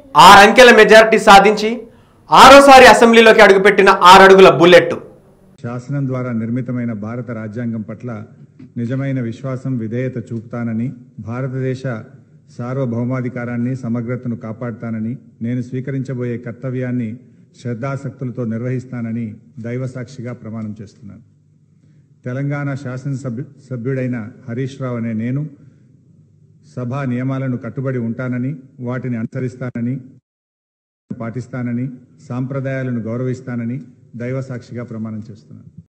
ఆరంకెల majority సాధించి ఆరోసారి అసెంబ్లీలోకి అడుగుపెట్టిన ఆరడుగుల బుల్లెట్ శాసనం ద్వారా నిర్మితమైన భారత రాజ్యాంగం పట్ల నిజమైన విశ్వాసం విధేయత చూపుతానని భారతదేశ సార్వభౌమాధికారాన్ని సమగ్రతను కాపాడుతానని నేను స్వీకరించబోయే కర్తవ్యాన్ని శ్రద్ధాసక్తులతో నిర్వహిస్తానని దైవసాక్షిగా ప్రమాణం చేస్తున్నాను తెలంగాణ శాసనసభ్యు సభ్యుడైన హరీష్ రావు అనే నేను సభా నియమాలను కట్టుబడి ఉంటానని వాటిని అనుసరిస్తానని పాటిస్తానని సాంప్రదాయాలను గౌరవిస్తానని దైవసాక్షిగా ప్రమాణం చేస్తున్నాను